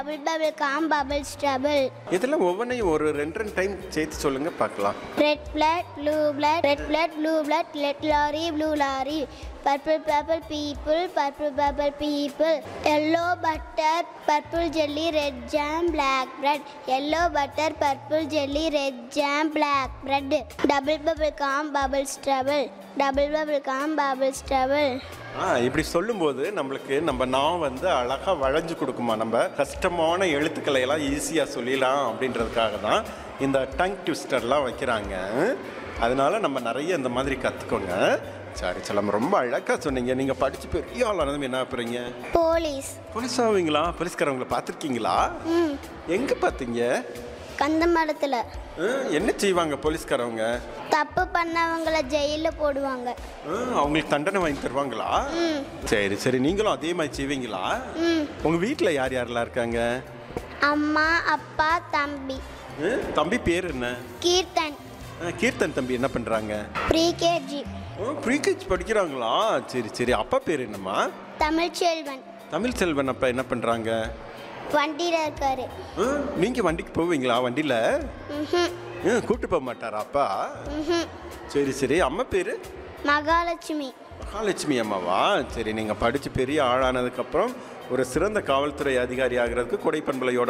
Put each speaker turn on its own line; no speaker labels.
Bubble bubble calm bubbles trouble.
இதெல்லாம் ஒவ்வொன்றையும் ஒரு ரெண்டு ரெண்டு டைம் சேர்த்து சொல்லுங்க பார்க்கலாம்
Red blood, blue blood, red blood, blue blood, red lorry, blue lorry. Purple purple people, purple purple people. Yellow butter, purple jelly, red jam, black bread. Yellow butter, purple jelly, red jam, black bread. Double bubble calm bubbles trouble. Double bubble calm bubbles trouble.
ஆ இப்படி சொல்லும்போது நம்மளுக்கு நம்ம நான் வந்து அழகாக வளைஞ்சு கொடுக்குமா நம்ம கஷ்டமான எழுத்துக்களை எல்லாம் ஈஸியாக சொல்லிடலாம் அப்படின்றதுக்காக தான் இந்த டங் ட்விஸ்டர்லாம் வைக்கிறாங்க அதனால நம்ம நிறைய இந்த மாதிரி கற்றுக்கோங்க சரி செல்லம் ரொம்ப அழகாக சொன்னீங்க நீங்கள் படித்து பெரிய ஆளானதும் என்ன போகிறீங்க
Police.
போலீஸ் ஆவீங்களா போலீஸ்காரவங்களை பார்த்துருக்கீங்களா
ம்
எங்கே பார்த்தீங்க
கந்த மரத்தில்
ஆ, என்ன செய்வாங்க போலீஸ்காரவங்க
தப்பு பண்ணவங்கள ஜெயிலில் போடுவாங்க
ஆ, அவங்களுக்கு தண்டனை வாங்கி தருவாங்களா சரி சரி நீங்களும் அதே மாதிரி செய்வீங்களா
ம்
உங்கள் வீட்டில் யார் யாரெல்லாம் இருக்காங்க
அம்மா அப்பா தம்பி
ஆ, தம்பி பேர் என்ன
கீர்த்தன்
ஆ, கீர்த்தன் தம்பி என்ன பண்ணுறாங்க
ப்ரீகேஜி
ப்ரீகேஜ் படிக்கிறாங்களா சரி சரி அப்பா பேர் என்னம்மா
தமிழ்ச்செல்வன்
தமிழ் செல்வன் அப்பா என்ன பண்ணுறாங்க
வண்டியில் இருக்காரு
நீங்கள் வண்டிக்கு போவீங்களா வண்டியில்
ம்ஹும்.
கூட்டு போக மாட்டாரா அப்பா
ம்ஹும்.
சரி சரி அம்மா பேர்
மகாலட்சுமி
மகாலட்சுமி அம்மாவா சரி நீங்கள் படித்து பெரிய ஆளானதுக்கப்புறம் ஒரு சிறந்த காவல்துறை அதிகாரி ஆகிறதுக்கு கொடைப்பண்பலையோட